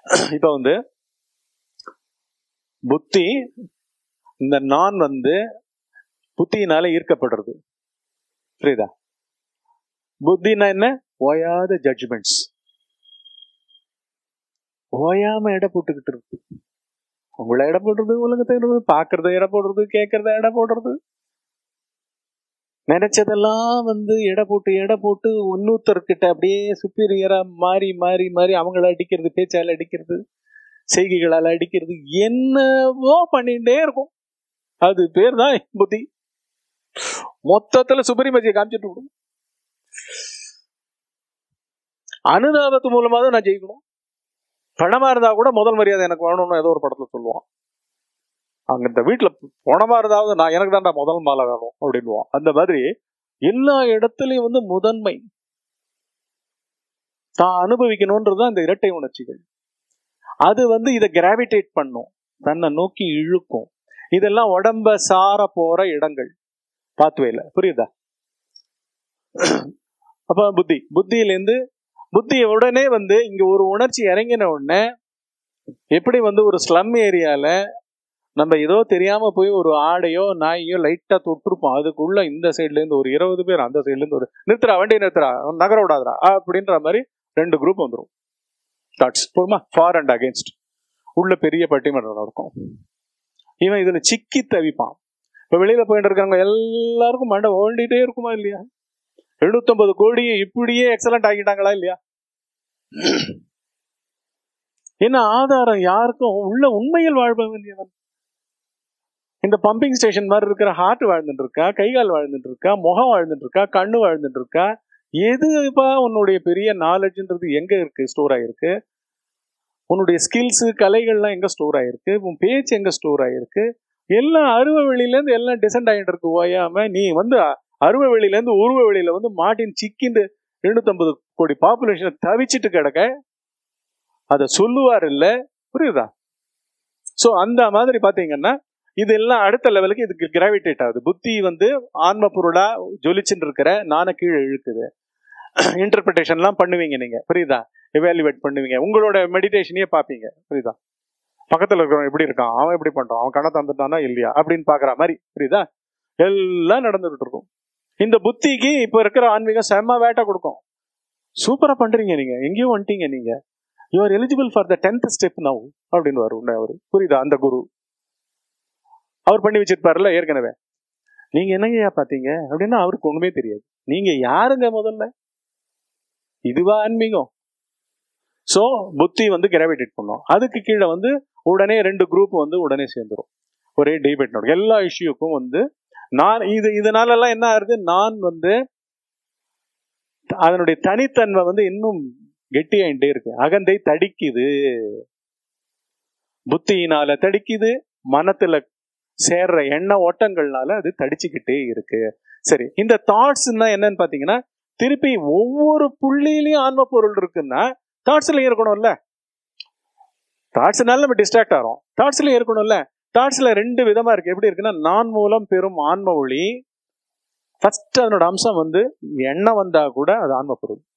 இப்ப வந்து புத்தி இந்த நான் வந்து புத்தியினால ஈர்க்கப்படுறது புரியுதா புத்தினா என்ன ஓயாத ஜட்ஜ்மெண்ட்ஸ் ஓயாம எடை போட்டுக்கிட்டு இருக்கு உங்களை எடை போடுறது உலகத்தை எடை போடுறது, பார்க்கறத எடை போடுறது கேட்கறத எடை போடுறது நினைச்சதெல்லாம் வந்து எடை போட்டு எடை போட்டு இன்னொருத்தர்கிட்ட அப்படியே சுப்பீரியரா மாறி மாறி மாறி அவங்கள அடிக்கிறது பேச்சால அடிக்கிறது செய்கைகளால அடிக்கிறது என்னவோ பண்ணிட்டே இருக்கும் அது பேர் தான் புத்தி மொத்தத்துல சுப்ரீமசியை காமிச்சிட்டு விடும் அனுதாபத்து மூலமா தான் நான் ஜெயிக்கணும் பணமா இருந்தா கூட முதல் மரியாதை எனக்கு வேணும்னு ஏதோ ஒரு படத்துல சொல்லுவான் அங்க இந்த வீட்டுல பணமா இருந்தாவது நான் எனக்கு தான்டா முதல் மாலை வேணும் அப்படின்னுவான் அந்த மாதிரி எல்லா இடத்துலயும் வந்து முதன்மை தான் அனுபவிக்கணும்ன்றது தான் இந்த இரட்டை உணர்ச்சிகள் அது வந்து இதை கிராவிடேட் பண்ணும் தன்னை நோக்கி இழுக்கும் இதெல்லாம் உடம்ப சார போற இடங்கள் பாத்வேல புரியுதா அப்ப புத்தி புத்தியிலேருந்து புத்திய உடனே வந்து இங்க ஒரு உணர்ச்சி இறங்கின உடனே எப்படி வந்து ஒரு ஸ்லம் ஏரியால நம்ம ஏதோ தெரியாம போய் ஒரு ஆடையோ நாயையோ லைட்டா தொட்டிருப்போம் அதுக்குள்ள இந்த சைடுல இருந்து ஒரு இருபது பேர் அந்த சைடுல இருந்து ஒரு நிறுத்துறா வண்டி நிறுத்துறா நகர விடாதரா அப்படின்ற மாதிரி ரெண்டு குரூப் வந்துடும் தாட்ஸ் போருமா ஃபார் அண்ட் அகேன்ஸ்ட் உள்ள பெரிய பட்டிமன்றம் நடக்கும் இவன் இதுல சிக்கி தவிப்பான் இப்ப வெளியில போயிட்டு இருக்காங்க எல்லாருக்கும் மண்டை ஓண்டிட்டே இருக்குமா இல்லையா எழுநூத்தொன்பது கோடி இப்படியே எக்ஸலண்ட் ஆகிட்டாங்களா இல்லையா என்ன ஆதாரம் யாருக்கும் உள்ள உண்மையில் வாழ்பவன் எவன் இந்த பம்பிங் ஸ்டேஷன் மாதிரி இருக்கிற ஹார்ட் வாழ்ந்துட்டு இருக்கா கைகால் வாழ்ந்துட்டு இருக்கா முகம் வாழ்ந்துட்டு இருக்கா கண்ணு வாழ்ந்துட்டு இருக்கா எதுப்பா உன்னுடைய பெரிய நாலேஜ்ன்றது எங்க இருக்கு ஸ்டோர் ஆயிருக்கு உன்னுடைய ஸ்கில்ஸ் கலைகள்லாம் எங்க ஸ்டோர் ஆயிருக்கு உன் பேச்சு எங்க ஸ்டோர் ஆயிருக்கு எல்லாம் அருவ வெளியில இருந்து எல்லாம் டிசென்ட் ஆகிட்டு இருக்கு ஓயாம நீ வந்து அருவ வெளியில இருந்து உருவ வெளியில வந்து மாட்டின் சிக்கிண்டு எழுநூத்தம்பது கோடி பாப்புலேஷனை தவிச்சிட்டு கிடக்க அதை சொல்லுவார் இல்ல புரியுதா சோ அந்த மாதிரி பாத்தீங்கன்னா இதெல்லாம் அடுத்த லெவலுக்கு இதுக்கு கிராவிடேட் ஆகுது புத்தி வந்து ஆன்ம பொருளா ஜொலிச்சுட்டு இருக்கிற நான கீழே இழுக்குது இன்டர்பிரிட்டேஷன்லாம் பண்ணுவீங்க நீங்க புரியுதா எவாலுவேட் பண்ணுவீங்க உங்களோட மெடிடேஷனையே பார்ப்பீங்க புரியுதா பக்கத்துல இருக்கிறவன் எப்படி இருக்கான் அவன் எப்படி பண்றான் அவன் கணத்தை தந்துட்டானா இல்லையா அப்படின்னு பாக்குற மாதிரி புரியுதா எல்லாம் நடந்துகிட்டு இருக்கும் இந்த புத்திக்கு இப்ப இருக்கிற ஆன்மீகம் செம்ம வேட்டை கொடுக்கும் சூப்பரா பண்றீங்க நீங்க எங்கேயோ வந்துட்டீங்க நீங்க you are eligible for the tenth step now அப்படின்னு வரும் அவரு புரியுதா அந்த குரு அவர் பண்ணி வச்சிருப்பாருல்ல ஏற்கனவே நீங்க என்னங்கய்யா பாத்தீங்க அப்படின்னா அவருக்கு ஒண்ணுமே தெரியாது நீங்க யாருங்க முதல்ல இதுவா ஆன்மீகம் சோ புத்தி வந்து கிராவிடேட் பண்ணும் அதுக்கு கீழே வந்து உடனே ரெண்டு குரூப் வந்து உடனே சேர்ந்துரும் ஒரே டிபேட் நடக்கும் எல்லா இஷ்யூக்கும் வந்து நான் இது இதனால எல்லாம் என்ன ஆகுது நான் வந்து அதனுடைய தனித்தன்மை வந்து இன்னும் கெட்டியாயிட்டே இருக்கு அகந்தை தடிக்குது புத்தியினால தடிக்குது மனத்துல சேர்ற எண்ண ஓட்டங்கள்னால அது தடிச்சுக்கிட்டே இருக்கு சரி இந்த தாட்ஸ்னா என்னன்னு பாத்தீங்கன்னா திருப்பி ஒவ்வொரு புள்ளியிலையும் ஆன்ம பொருள் இருக்குன்னா தாட்ஸ்ல இருக்கணும்ல தாட்ஸ்னால நம்ம டிஸ்ட்ராக்ட் ஆகிறோம் தாட்ஸ்ல இருக்கணும்ல தாட்ஸ்ல ரெண்டு விதமா இருக்கு எப்படி இருக்குன்னா நான் மூலம் பெறும் ஆன்ம ஒளி ஃபர்ஸ்ட் அதனோட அம்சம் வந்து எண்ணம் வந்தா கூட அது ஆன்ம பொருள்